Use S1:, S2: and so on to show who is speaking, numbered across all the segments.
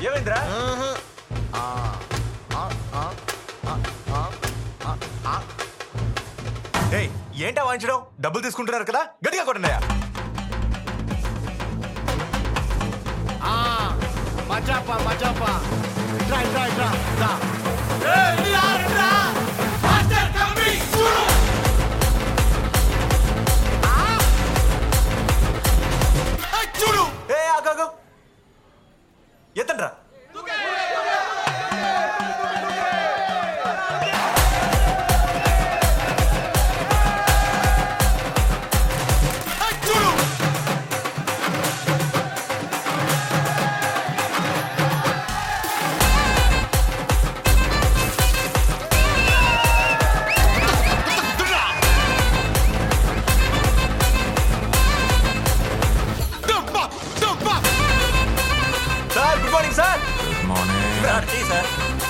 S1: ఏమైందిరా ఏయ్ ఏంటా వాయించడం డబ్బులు తీసుకుంటున్నారు కదా గట్టిగా కొట్టండియా
S2: మజాపా మజాపా ఇట్రా ఇట్రా ఇట్రా రా
S1: చూడు ఏ ఆగాగు ఎత్తండ్రా sir good morning sir
S3: good morning
S1: sir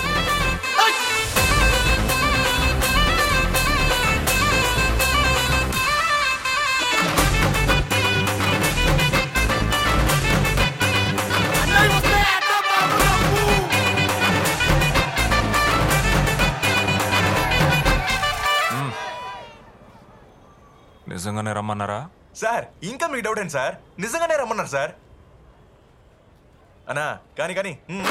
S3: నిజంగానే రమ్మన్నారా
S1: సార్ ఇంకా మీకు డౌట్ ఏంటి సార్ నిజంగానే రమ్మన్నారు సార్ అన్నా కానీ కానీ మ్మ్.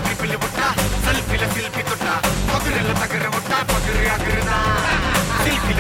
S2: సెల్ఫీల సెల్ఫీ కొట్ట పగురెల తగర ముట్ట పగురి అగరదా సెల్ఫీ